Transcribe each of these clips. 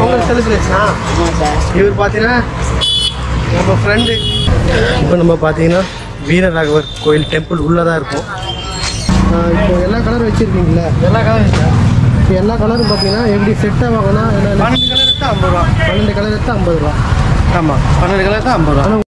பொங்கல் செலிப்ரேஷனா இவர் பார்த்தீங்கன்னா நம்ம ஃப்ரெண்டு இப்போ நம்ம பார்த்தீங்கன்னா வீரராகவர் கோயில் டெம்பிள் உள்ளே தான் இருக்கும் ஆஹ் இப்போ எல்லா கலரும் வச்சுருக்கீங்களா எல்லா கலரும் இப்போ எல்லா கலரும் பார்த்தீங்கன்னா எப்படி செட்டாக வாங்கினா பன்னெண்டு கலர் எடுத்தால் ஐம்பது ரூபா பன்னெண்டு கலர் எடுத்தால் ஐம்பது ரூபா ஆமாம் பன்னெண்டு கலர் தான் ஐம்பது ரூபா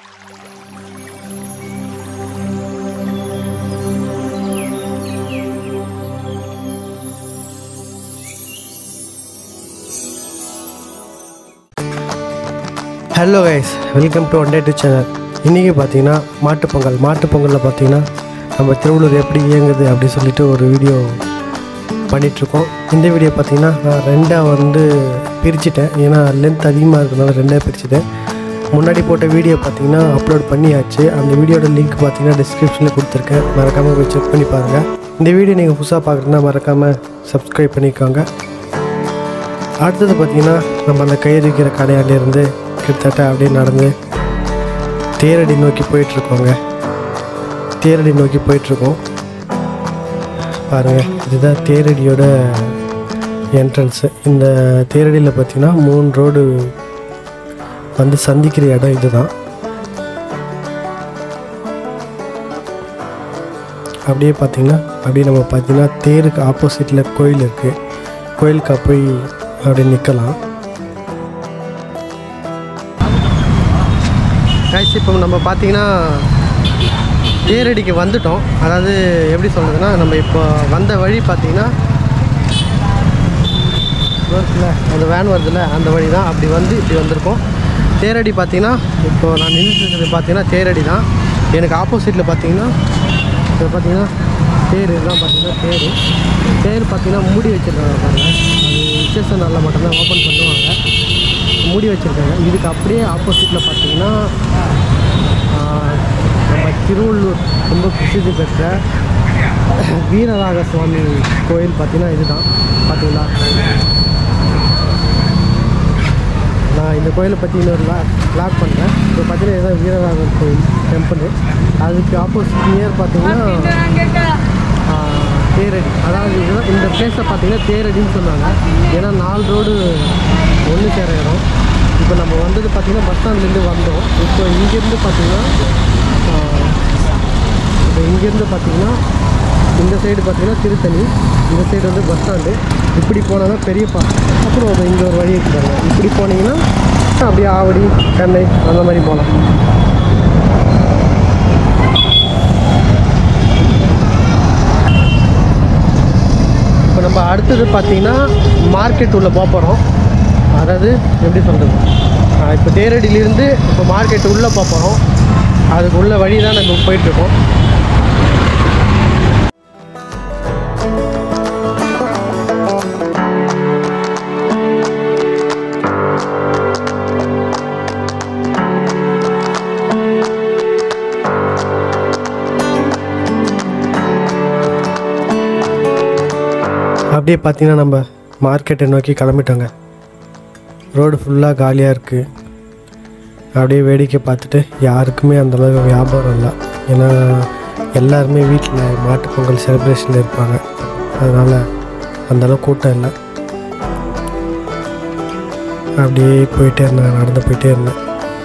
hello guys welcome to one day to channel இன்றைக்கி பார்த்தீங்கன்னா மாட்டுப் பொங்கல் மாட்டுப் பொங்கலில் பார்த்தீங்கன்னா நம்ம திருவள்ளூர் எப்படி இயங்குது அப்படி சொல்லிட்டு ஒரு வீடியோ பண்ணிகிட்ருக்கோம் இந்த வீடியோ பார்த்தீங்கன்னா நான் ரெண்டாக வந்து பிரிச்சுட்டேன் ஏன்னா லென்த் அதிகமாக இருக்கிறதுனால ரெண்டாக பிரிச்சுட்டேன் முன்னாடி போட்ட வீடியோ பார்த்தீங்கன்னா அப்லோட் பண்ணியாச்சு அந்த வீடியோட லிங்க் பார்த்தீங்கன்னா டிஸ்கிரிப்ஷனில் கொடுத்துருக்கேன் மறக்காமல் போய் செக் பண்ணி பாருங்கள் இந்த வீடியோ நீங்கள் புதுசாக பார்க்குறதுனா மறக்காமல் சப்ஸ்கிரைப் பண்ணிக்கோங்க அடுத்தது பார்த்தீங்கன்னா நம்ம அந்த கயிறு இருக்கிற கடையாண்டிருந்து கிட்டத்தட்ட அப்படியே நடந்து தேரடி நோக்கி போயிட்டுருக்கோங்க தேரடி நோக்கி போயிட்டுருக்கோம் பாருங்கள் இதுதான் தேரடியோட என்ட்ரன்ஸு இந்த தேரடியில் பார்த்தீங்கன்னா மூணு ரோடு வந்து சந்திக்கிற இடம் இதுதான் அப்படியே பார்த்தீங்கன்னா அப்படியே நம்ம பார்த்தீங்கன்னா தேருக்கு ஆப்போசிட்டில் கோயில் இருக்குது கோயிலுக்கு போய் அப்படியே நிற்கலாம் கைஸ் இப்போ நம்ம பார்த்தீங்கன்னா தேரடிக்கு வந்துட்டோம் அதாவது எப்படி சொல்கிறதுனா நம்ம இப்போ வந்த வழி பார்த்தீங்கன்னா வருதுல அந்த வேன் வருதுல்ல அந்த வழி தான் அப்படி வந்து இப்படி வந்திருக்கோம் தேரடி பார்த்தீங்கன்னா இப்போ நான் நின்றுட்டு இருக்கிறது பார்த்தீங்கன்னா தேரடி தான் எனக்கு ஆப்போசிட்டில் பார்த்தீங்கன்னா இது பார்த்தீங்கன்னா தேர் இதுதான் பார்த்தீங்கன்னா தேர் தேர் பார்த்தீங்கன்னா மூடி வச்சுருக்காங்க பாருங்கள் அது விசேஷ நாளில் மட்டும்தான் ஓப்பன் பண்ணுவாங்க மூடி வச்சுருக்காங்க இதுக்கு அப்படியே ஆப்போசிட்டில் பார்த்தீங்கன்னா ஆஹ், நம்ம திருவள்ளூர் ரொம்ப பிரசித்தி பெற்ற வீரராக சுவாமி கோயில் பார்த்தீங்கன்னா இதுதான் பார்த்தீங்களா நான் இந்த கோயிலை பற்றி இன்னொரு லாக் பண்ணுறேன் இப்போ பார்த்தீங்கன்னா இதுதான் வீரராகவர் கோயில் டெம்பிள் அதுக்கு ஆப்போசிட் நியர் பார்த்தீங்கன்னா ஆஹ், தேரடி அதாவது இதுதான் இந்த பிளேஸை பார்த்தீங்கன்னா தேரடின்னு சொன்னாங்க ஏன்னா நாலு ரோடு ஒன்று சேர இடம் இப்போ நம்ம வந்தது பார்த்தீங்கன்னா பஸ் ஸ்டாண்ட்லேருந்து வந்தோம் இப்போ இங்கேருந்து பார்த்தீங்கன்னா ஆஹ், இப்போ இங்கேருந்து பார்த்தீங்கன்னா இந்த சைடு பார்த்தீங்கன்னா திருத்தணி இந்த சைடு வந்து பஸ் ஸ்டாண்டு இப்படி போனால் பெரியப்பா அப்புறம் அது இங்கே ஒரு வழி இருக்காங்க இப்படி போனீங்கன்னா அப்படியே ஆவடி சென்னை அந்த மாதிரி போகலாம் இப்போ நம்ம அடுத்தது பார்த்தீங்கன்னா மார்க்கெட் உள்ளே போக போகிறோம் அதாவது எப்படி சொல்கிறது இப்போ தேரடியிலிருந்து இப்போ மார்க்கெட் உள்ளே போக போகிறோம் அதுக்கு உள்ள வழி தான் நம்ம போயிட்டுருக்கோம் அப்படியே பார்த்தீங்கன்னா நம்ம மார்க்கெட்டை நோக்கி கிளம்பிட்டோங்க ரோடு ஃபுல்லாக காலியாக இருக்குது அப்படியே வேடிக்கை பார்த்துட்டு யாருக்குமே அந்தளவுக்கு வியாபாரம் இல்லை ஏன்னா எல்லாருமே வீட்டில் மாட்டுப் பொங்கல் செலிப்ரேஷனில் இருப்பாங்க அதனால் அந்தளவு கூட்டம் இல்லை அப்படியே போயிட்டே இருந்தேன் நடந்து போயிட்டே இருந்தேன்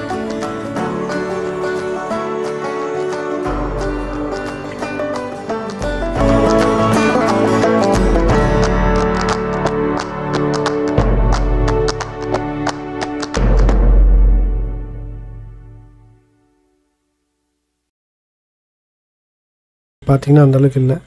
பார்த்தீங்கன்னா அந்தளவுக்கு இல்லை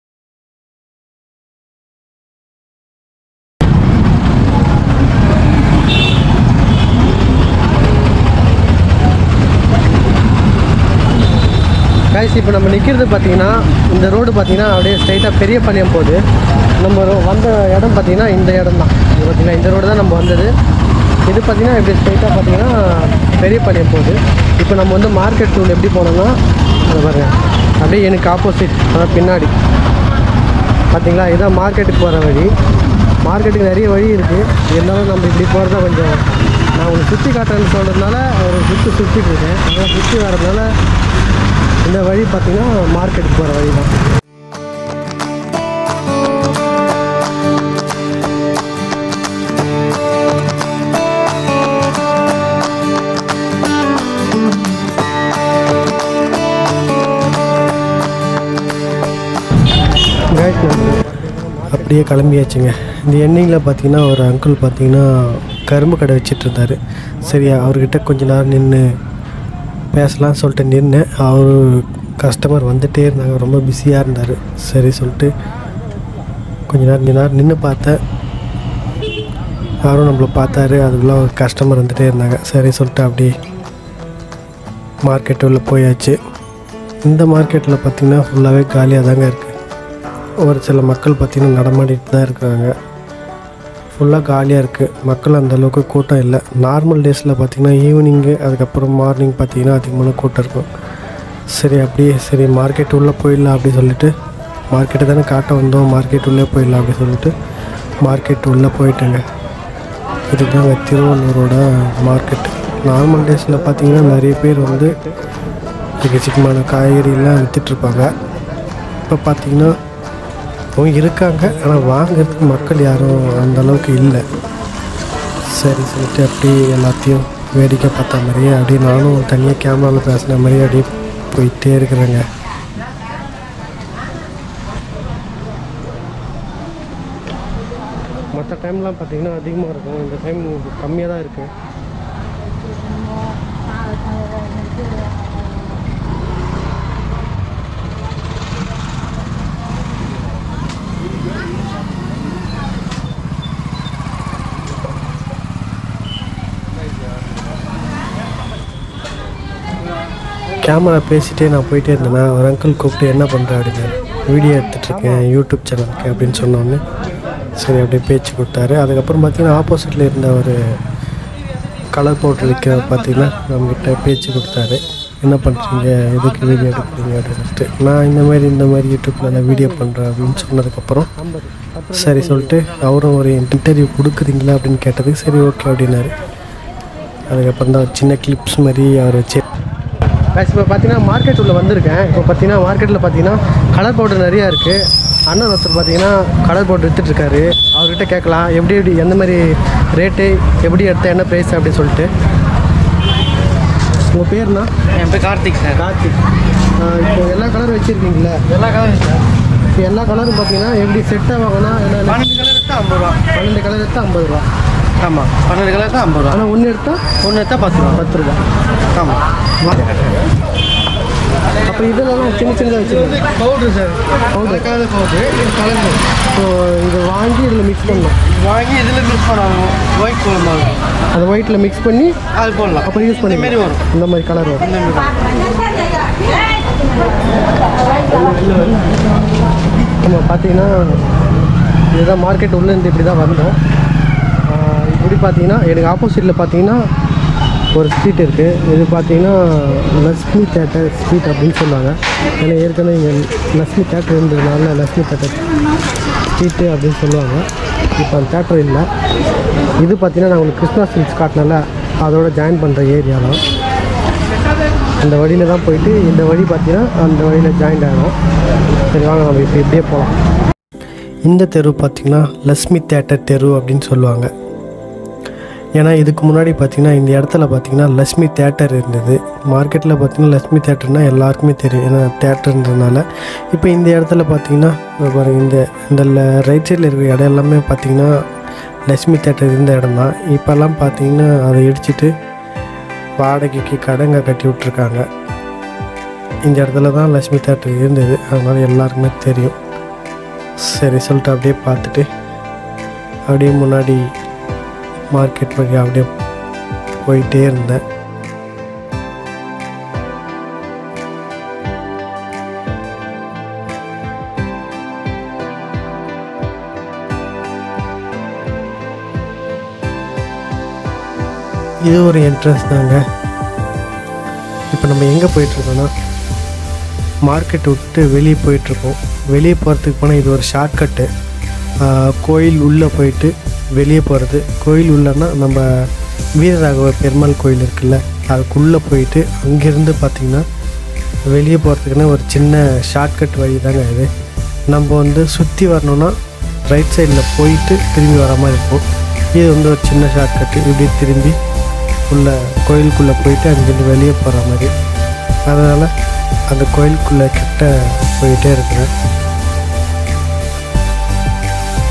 கைஸ் இப்போ நம்ம நிற்கிறது பார்த்தீங்கன்னா இந்த ரோடு பார்த்தீங்கன்னா அப்படியே ஸ்ட்ரைட்டாக பெரிய பாளையம் போகுது நம்ம ரோ- வந்த இடம் பார்த்தீங்கன்னா இந்த இடம் தான் இது பார்த்தீங்கன்னா இந்த ரோடு தான் நம்ம வந்தது இது பார்த்தீங்கன்னா இப்படி ஸ்ட்ரைட்டாக பார்த்தீங்கன்னா பெரிய பாளையம் போகுது இப்போ நம்ம வந்து மார்க்கெட் ரூல் எப்படி போனோம்னா அது பாருங்க அப்படியே எனக்கு ஆப்போசிட் அதாவது பின்னாடி பார்த்தீங்களா இதுதான் மார்க்கெட்டுக்கு போகிற வழி மார்க்கெட்டுக்கு நிறைய வழி இருக்குது இருந்தாலும் நம்ம இப்படி போகிறதா கொஞ்சம் நான் உங்களுக்கு சுற்றி காட்டுறேன்னு சொல்கிறதுனால ஒரு சுற்றி சுற்றிட்டு இருக்கேன் அதனால் சுற்றி வரதுனால இந்த வழி பார்த்தீங்கன்னா மார்க்கெட்டுக்கு போகிற வழி தான் அப்படியே கிளம்பியாச்சுங்க இந்த எண்ணிங்கில் பார்த்தீங்கன்னா ஒரு அங்கிள் பார்த்தீங்கன்னா கரும்பு கடை வச்சிட்டு இருந்தார் சரி அவர்கிட்ட கொஞ்ச நேரம் நின்று பேசலாம்னு சொல்லிட்டு நின்னேன் அவர் கஸ்டமர் வந்துட்டே இருந்தாங்க ரொம்ப பிஸியாக இருந்தார் சரி சொல்லிட்டு கொஞ்ச நேரம் கொஞ்ச நேரம் நின்று பார்த்தேன் அவரும் நம்மளை பார்த்தாரு அதுக்குள்ளே ஒரு கஸ்டமர் வந்துட்டே இருந்தாங்க சரி சொல்லிட்டு அப்படியே மார்க்கெட் உள்ள போயாச்சு இந்த மார்க்கெட்டில் பார்த்திங்கன்னா ஃபுல்லாகவே காலியாக தாங்க இருக்குது ஒரு சில மக்கள் பார்த்திங்கன்னா நடமாடிட்டு தான் இருக்கிறாங்க ஃபுல்லாக காலியாக இருக்குது மக்கள் அந்த அளவுக்கு கூட்டம் இல்லை நார்மல் டேஸில் பார்த்திங்கன்னா ஈவினிங்கு அதுக்கப்புறம் மார்னிங் பார்த்திங்கன்னா அதிகமான கூட்டம் இருக்கும் சரி அப்படியே சரி மார்க்கெட் உள்ளே போயிடலாம் அப்படி சொல்லிட்டு மார்க்கெட்டு தானே காட்ட வந்தோம் மார்க்கெட் உள்ளே போயிடலாம் அப்படி சொல்லிட்டு மார்க்கெட் உள்ளே போயிட்டேங்க இதுதாங்க திருவள்ளூரோட மார்க்கெட் நார்மல் டேஸில் பார்த்தீங்கன்னா நிறைய பேர் வந்து எக்கச்சக்கமான காய்கறிலாம் விற்றுட்ருப்பாங்க இப்போ பார்த்தீங்கன்னா அவங்க இருக்காங்க ஆனால் வாங்குறதுக்கு மக்கள் யாரும் அந்த அளவுக்கு இல்லை சரி சொல்லிட்டு அப்படியே எல்லாத்தையும் வேடிக்கை பார்த்த மாதிரியே அப்படியே நானும் தனியாக கேமராவில் பேசுன மாதிரியே அப்படியே போயிட்டே இருக்கிறேங்க மற்ற டைம்லாம் பார்த்தீங்கன்னா அதிகமாக இருக்கும் இந்த டைம் கம்மியாக தான் இருக்குது கேமரா பேசிட்டே நான் போயிட்டே இருந்தேன்னா ஒரு அங்கிள் கூப்பிட்டு என்ன பண்ணுற அப்படின்னாரு வீடியோ எடுத்துட்ருக்கேன் யூடியூப் சேனலுக்கு அப்படின்னு சொன்னோன்னே சரி அப்படியே பேச்சு கொடுத்தாரு அதுக்கப்புறம் பார்த்தீங்கன்னா ஆப்போசிட்டில் இருந்த ஒரு கலர் பவுடர் விற்க பார்த்தீங்கன்னா நம்மக்கிட்ட பேச்சு கொடுத்தாரு என்ன பண்ணுறீங்க எதுக்கு வீடியோ எடுக்கிறீங்க அப்படின்னு சொல்லிட்டு நான் இந்த மாதிரி இந்த மாதிரி யூடியூப்பில் நான் வீடியோ பண்ணுறேன் அப்படின்னு சொன்னதுக்கப்புறம் சரி சொல்லிட்டு அவரும் ஒரு இன்டர்வியூ கொடுக்குறீங்களா அப்படின்னு கேட்டதுக்கு சரி ஓகே அப்படின்னாரு அதுக்கப்புறம் தான் ஒரு சின்ன கிளிப்ஸ் மாதிரி அவர் வச்சு இப்போ பார்த்தீங்கன்னா மார்க்கெட் உள்ள வந்திருக்கேன் இப்போ பார்த்தீங்கன்னா மார்க்கெட்டில் பார்த்தீங்கன்னா கலர் பவுடர் நிறையா இருக்குது அண்ணன் ஒருத்தர் பார்த்தீங்கன்னா கலர் பவுடர் விற்றுட்ருக்காரு அவர்கிட்ட கேட்கலாம் எப்படி எப்படி எந்த மாதிரி ரேட்டு எப்படி எடுத்த என்ன ப்ரைஸ் அப்படின்னு சொல்லிட்டு உங்கள் பேர்னா என் பேர் கார்த்திக் சார் கார்த்திக் இப்போ எல்லா கலரும் வச்சுருக்கீங்களா எல்லா கலரும் சார் இப்போ எல்லா கலரும் பார்த்தீங்கன்னா எப்படி செட்டாக வாங்கினா என்ன பன்னெண்டு கலர் எடுத்தால் ஐம்பது ரூபா பன்னெண்டு கலர் எடுத்தால் ஐம்பது ரூபா ஆமாம் பன்னெண்டு கலர் தான் ஐம்பது ரூபா ஆனால் ஒன்று எடுத்தால் ஒன்று எடுத்தால் பத்து ரூபா பத்து ரூபா ஆமாம் அப்புறம் இதெல்லாம் சின்ன சின்னதாக வச்சுருக்கீங்க powder sir powder colour powder இது கலர் பவுட்ரு ஸோ இதை வாங்கி இதில் மிக்ஸ் பண்ணணும் வாங்கி இதில் மிக்ஸ் பண்ணணும் ஒயிட் குழம்பாக அதை ஒயிட்டில் மிக்ஸ் பண்ணி அது போடலாம் அப்புறம் யூஸ் பண்ணி இந்த மாதிரி வரும் இந்த மாதிரி கலர் வரும் இந்த மாதிரி நம்ம பார்த்தீங்கன்னா இதுதான் மார்க்கெட் உள்ளேருந்து இப்படி தான் வந்தோம் ஆஹ் இப்படி பார்த்தீங்கன்னா எனக்கு ஆப்போசிட்டில் பார்த்தீங்கன்னா ஒரு ஸ்ட்ரீட் இருக்குது இது பார்த்தீங்கன்னா லக்ஷ்மி தேட்டர் ஸ்ட்ரீட் அப்படின்னு சொல்லுவாங்க ஏன்னா ஏற்கனவே இங்கே லக்ஷ்மி தேட்டர் இருந்ததுனால லக்ஷ்மி தேட்டர் ஸ்ட்ரீட்டு அப்படின்னு சொல்லுவாங்க இப்போ அந்த தேட்டர் இல்லை இது பார்த்தீங்கன்னா நான் உங்களுக்கு கிருஷ்ணா ஸ்ட்ரீட்ஸ் காட்டினால அதோட ஜாயின் பண்ணுற ஏரியா தான் இந்த வழியில் தான் போயிட்டு இந்த வழி பார்த்தீங்கன்னா அந்த வழியில் ஜாயின் ஆகிடும் சரி வாங்க நம்ம இப்போ இப்படியே போகலாம் இந்த தெரு பார்த்திங்கன்னா லக்ஷ்மி தேட்டர் தெரு அப்படின்னு சொல்லுவாங்க ஏன்னா இதுக்கு முன்னாடி பார்த்தீங்கன்னா இந்த இடத்துல பார்த்தீங்கன்னா லக்ஷ்மி தேட்டர் இருந்தது மார்க்கெட்டில் பார்த்தீங்கன்னா லக்ஷ்மி தேட்டர்னால் எல்லாருக்குமே தெரியும் ஏன்னா தேட்டர்ன்றதுனால இப்போ இந்த இடத்துல பார்த்தீங்கன்னா இதோ பாருங்க இந்த இந்த ரைட் சைடில் இருக்கிற இடம் எல்லாமே பார்த்தீங்கன்னா லக்ஷ்மி தேட்டர் இருந்த இடம் தான் இப்போல்லாம் பார்த்தீங்கன்னா அதை இடிச்சிட்டு வாடகைக்கு கடைங்க கட்டி விட்ருக்காங்க இந்த இடத்துல தான் லக்ஷ்மி தேட்டர் இருந்தது அதனால் எல்லாருக்குமே தெரியும் சரி சொல்லிட்டு அப்படியே பார்த்துட்டு அப்படியே முன்னாடி மார்க்கெட் வழி அப்படியே போயிட்டே இருந்தேன் இது ஒரு என்ட்ரன்ஸ் தாங்க இப்போ நம்ம எங்கே போயிட்டுருக்கோன்னா மார்க்கெட் விட்டு வெளியே போயிட்டுருக்கோம் வெளியே போகிறதுக்கு போனால் இது ஒரு ஷார்ட்கட்டு கோயில் உள்ளே போயிட்டு வெளியே போகிறது கோயில் உள்ளன்னா நம்ம வீரராகவ பெருமாள் கோயில் இருக்குல்ல அதுக்குள்ளே போயிட்டு அங்கேருந்து பார்த்திங்கன்னா வெளியே போகிறதுக்குன்னு ஒரு சின்ன ஷார்ட்கட் வழி தாங்க இது நம்ம வந்து சுற்றி வரணும்னா ரைட் சைடில் போயிட்டு திரும்பி வர மாதிரி இருக்கும் இது வந்து ஒரு சின்ன ஷார்ட்கட்டு இப்படி திரும்பி உள்ள கோயிலுக்குள்ளே போயிட்டு அங்கேருந்து வெளியே போகிற மாதிரி அதனால் அந்த கோயிலுக்குள்ளே கிட்ட போயிட்டே இருக்கிறேன்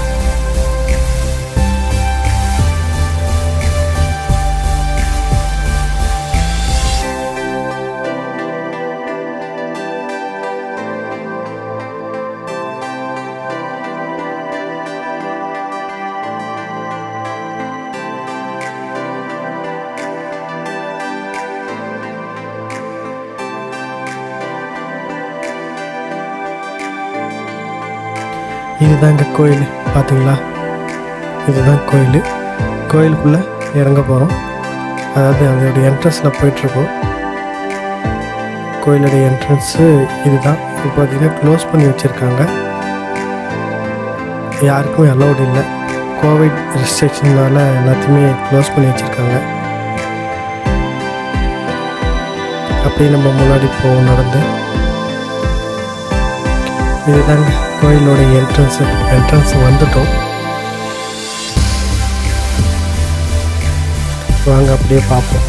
இதுதாங்க கோயில் பார்த்தீங்களா இதுதான் கோயில் கோயிலுக்குள்ளே இறங்க போகிறோம் அதாவது அதோடைய என்ட்ரன்ஸில் போயிட்டுருக்கோம் கோயிலுடைய என்ட்ரன்ஸு இதுதான் இப்போ பார்த்தீங்கன்னா க்ளோஸ் பண்ணி வச்சுருக்காங்க யாருக்கும் அலௌட் இல்லை கோவிட் ரெஸ்ட்ரிக்ஷனால் எல்லாத்தையுமே க்ளோஸ் பண்ணி வச்சுருக்காங்க அப்படியே நம்ம முன்னாடி போவோம் நடந்து இதுதாங்க கோயிலோட என்ட்ரன்ஸு என்ட்ரன்ஸ் வந்துட்டோம் வாங்க அப்படியே பார்ப்போம்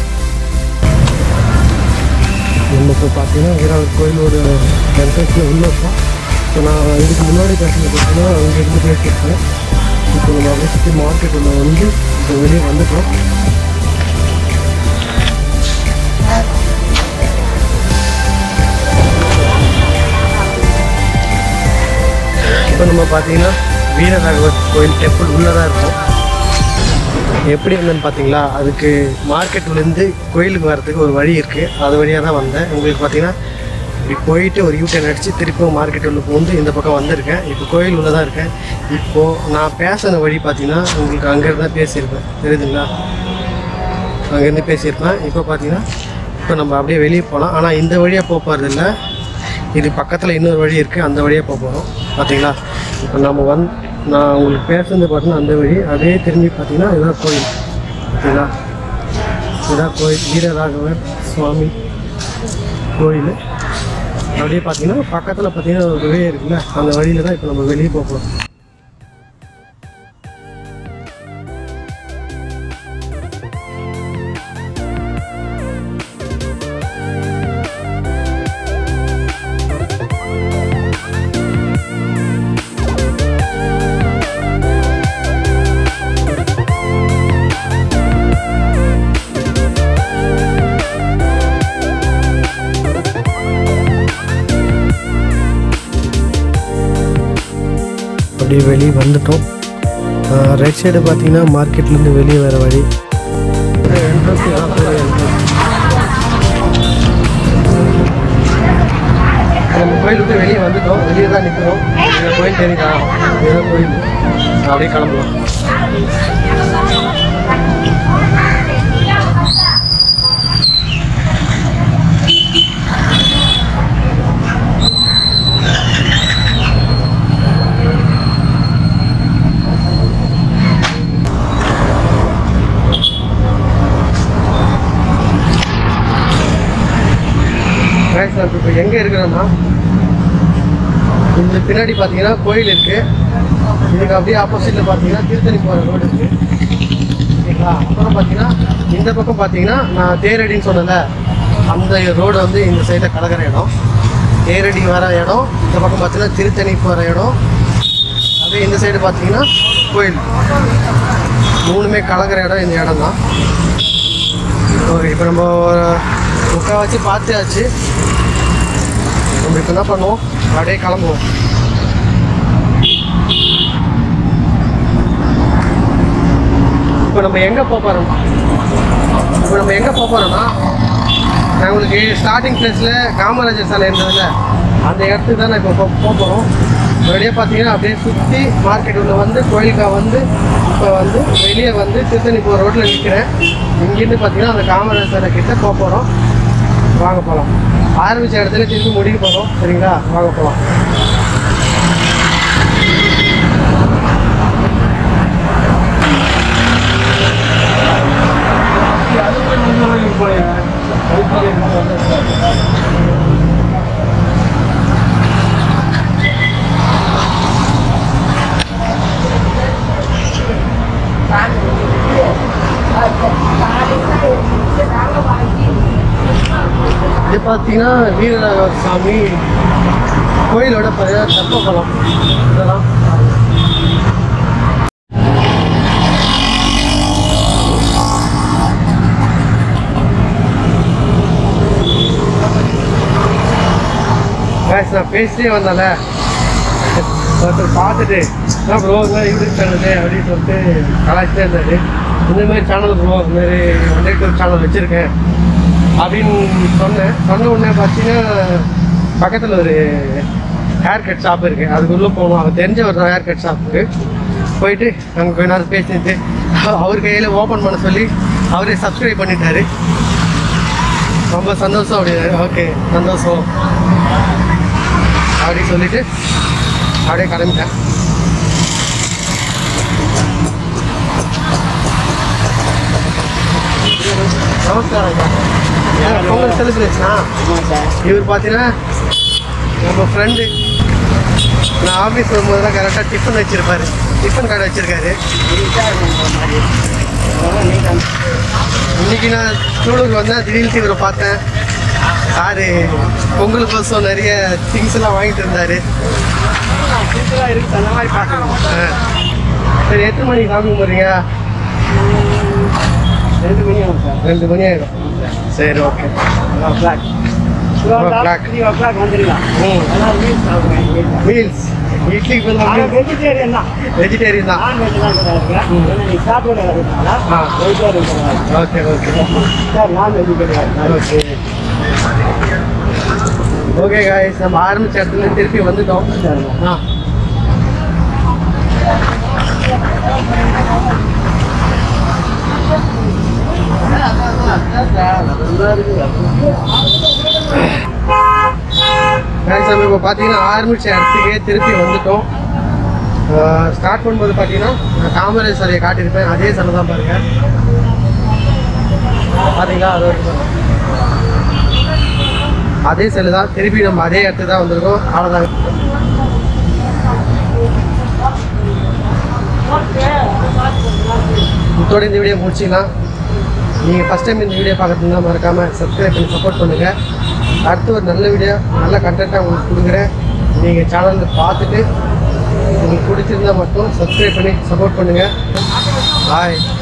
நம்ம இப்போ பார்த்தீங்கன்னா வீராவர் கோயிலோட என்ட்ரன்ஸில் உள்ள இருக்கோம் இப்போ நான் இதுக்கு முன்னாடி பேசுனது பார்த்தீங்கன்னா அங்கே இருந்து பேசியிருக்கேன் இப்போ நம்ம அப்படியே சுற்றி மார்க்கெட் உள்ள வந்து இப்போ வெளியே வந்துட்டோம் இப்போ நம்ம பார்த்தீங்கன்னா வீரராகவர் கோயில் டெம்பிள் உள்ளே தான் இருக்கும் எப்படி இருந்தேன்னு பார்த்தீங்களா அதுக்கு மார்க்கெட்லேருந்து கோயிலுக்கு வர்றதுக்கு ஒரு வழி இருக்குது அது வழியாக தான் வந்தேன் உங்களுக்கு பார்த்தீங்கன்னா இப்படி போயிட்டு ஒரு யூட்டன் அடித்து திருப்பியும் மார்க்கெட் உள்ள வந்து இந்த பக்கம் வந்திருக்கேன் இப்போ கோயில் உள்ளே தான் இருக்கேன் இப்போது நான் பேசின வழி பார்த்தீங்கன்னா உங்களுக்கு அங்கேருந்து தான் பேசியிருப்பேன் தெரியுதுங்களா அங்கேருந்து பேசியிருப்பேன் இப்போ பார்த்தீங்கன்னா இப்போ நம்ம அப்படியே வெளியே போகலாம் ஆனால் இந்த வழியாக போக போகிறது இல்லை இது பக்கத்தில் இன்னொரு வழி இருக்குது அந்த வழியாக போக போகிறோம் பார்த்தீங்களா இப்போ நம்ம வந் நான் உங்களுக்கு பேசுறது பார்த்தீங்கன்னா அந்த வழி அதே திரும்பி பார்த்தீங்கன்னா இதுதான் கோயில் பார்த்தீங்களா இதுதான் கோயில் வீரராகவர் சுவாமி கோயில் அப்படியே பார்த்தீங்கன்னா பக்கத்தில் பார்த்தீங்கன்னா ஒரு வழி இருக்குல்ல அந்த வழியில் தான் இப்போ நம்ம வெளியே போக போகிறோம் அப்படியே வெளியே வந்துட்டோம் ரைட் சைடு பார்த்தீங்கன்னா மார்க்கெட்லேருந்து வெளியே வர வழி entrance இதான் பெரிய entrance. நம்ம கோயில் விட்டு வெளியே வந்துட்டோம் வெளியே தான் நிற்கிறோம் இந்த கோயில் தெரியுதா இதுதான் கோயில் அப்படியே கிளம்பலாம் ரைட் சார் இப்போ எங்கே இருக்கிறோன்னா இந்த பின்னாடி பார்த்தீங்கன்னா கோயில் இருக்குது இதுக்கு அப்படியே ஆப்போசிட்டில் பார்த்தீங்கன்னா திருத்தணி போகிற ரோடு இருக்குது ஓகேங்களா அப்புறம் பார்த்தீங்கன்னா இந்த பக்கம் பார்த்தீங்கன்னா நான் தேரடின்னு சொன்னேன்ல அந்த ரோடு வந்து இந்த சைடில் கலக்கிற இடம் தேரடி வர இடம் இந்த பக்கம் பார்த்தீங்கன்னா திருத்தணி போகிற இடம் அப்படியே இந்த சைடு பார்த்தீங்கன்னா கோயில் மூணுமே கலக்கிற இடம் இந்த இடம் தான் ஓகே இப்போ நம்ம முக்கால்வாசி பார்த்தாச்சு நம்ம இப்போ என்ன பண்ணுவோம் அப்படியே கிளம்புவோம் இப்போ நம்ம எங்கே போக போகிறோம் இப்போ நம்ம எங்கே போக போகிறோம்னா நான் உங்களுக்கு ஸ்டார்டிங் பிளேஸில் காமராஜர் சாலை இருந்ததுல அந்த இடத்துக்கு தான் நான் இப்போ போ போக போகிறோம் மறுபடியும் பார்த்தீங்கன்னா அப்படியே சுற்றி மார்க்கெட் உள்ள வந்து கோயிலுக்கா வந்து இப்போ வந்து வெளியே வந்து திருத்தணி போகிற ரோட்டில் நிற்கிறேன் இங்கேருந்து பார்த்தீங்கன்னா அந்த காமராஜர் சாலை கிட்ட போக போகிறோம் வாங்க போகலாம் ஆரம்பித்த இடத்துல திருப்பி முடிக்க போகிறோம் சரிங்களா வாங்க போகலாம் இது பார்த்தீங்கன்னா வீரராக சாமி கோயிலோட பார்த்தீங்கன்னா தெப்பக்குளம் இதெல்லாம் Guys, நான் பேசிட்டே வந்தேன்ல ஒருத்தர் பார்த்துட்டு என்ன ப்ரோ இதெல்லாம் யூடியூப் சேனலு அப்படின்னு சொல்லிட்டு கலாச்சிட்டே இருந்தாரு இந்த மாதிரி சேனல் ப்ரோ இந்த மாதிரி ஒன் டூ சேனல் வச்சுருக்கேன் அப்படின்னு சொன்னேன் சொன்ன உடனே பார்த்தீங்கன்னா பக்கத்தில் ஒரு ஹேர் கட் ஷாப் இருக்குது அதுக்குள்ளே போகணும் அவர் தெரிஞ்ச ஒரு ஹேர் கட் ஷாப்புக்கு போயிட்டு அங்கே கொஞ்ச நேரம் பேசிட்டு அவர் கையில் ஓப்பன் பண்ண சொல்லி அவரே சப்ஸ்கிரைப் பண்ணிட்டாரு ரொம்ப சந்தோஷம் அப்படின்னாரு ஓகே சந்தோஷம் அப்படி சொல்லிட்டு அப்படியே கிளம்பிட்டேன் நமஸ்காரம் ஐயா. பொங்கல் செலிப்ரேஷனா இவர் பார்த்தீங்கன்னா நம்ம ஃப்ரெண்டு நான் ஆஃபீஸ் வரும்போதெல்லாம் கரெக்டாக டிஃபன் வச்சிருப்பாரு டிஃபன் கடை வச்சிருக்காரு இன்னைக்கு நான் சூழலுக்கு வந்தேன் திடீர்னு இவரை பார்த்தேன் சாரு பொங்கல் கோசம் நிறைய திங்ஸ் எல்லாம் வாங்கிட்டு இருந்தாரு ஆ. சரி எத்தனை மணிக்கு சாமி போறீங்க ரெண்டு மணி ஆகும் சார் ரெண்டு மணி ஆயிடும் சரி okay o'clock o'clock. Three o'clock வந்துடலாம் ம் அதனால் மீல்ஸ் சாப்பிடுவேன் மீல்ஸ் இட்லிக்கு ஆனால் பதிலாக வெஜிடேரியன் தான் வெஜிடேரியன் தான் நான்வெஜ் தான் சார் இருக்கேன் ம். ஏன்னா நீ சாப்பிட இருக்கிறதுனால ஆ. வெஜிடேரியன் கிடையாது ஓகே ஓகே சார் நான் வெஜிடேரியன் ஓகே ஓகே காய்ஸ் நம்ம ஆரம்பிச்ச இடத்துல திருப்பி வந்துட்டோம் ஆ guys, நம்ம இப்போ பார்த்தீங்கன்னா ஆரம்பிச்ச இடத்துக்கே திருப்பி வந்துட்டோம் ஸ்டார்ட் பண்ணும்போது பார்த்தீங்கன்னா நான் தாமரை சிலையை காட்டியிருப்பேன் அதே சிலை தான் பாருங்க பார்த்தீங்களா அது ஒரு சிலை. அதே சிலை தான் திருப்பி நம்ம அதே இடத்துக்கு தான் வந்திருக்கோம் அவ்வளோதான் இதோட இந்த வீடியோ முடிச்சிக்கலாம் நீங்கள் ஃபஸ்ட் டைம் இந்த வீடியோ பார்க்குறதுனா மறக்காமல் சப்ஸ்கிரைப் பண்ணி சப்போர்ட் பண்ணுங்கள் அடுத்து ஒரு நல்ல வீடியோ நல்ல கண்டென்ட்டாக உங்களுக்கு கொடுக்குறேன் நீங்கள் சேனலில் பார்த்துட்டு உங்களுக்கு பிடிச்சிருந்தா மட்டும் சப்ஸ்கிரைப் பண்ணி சப்போர்ட் பண்ணுங்கள் பாய்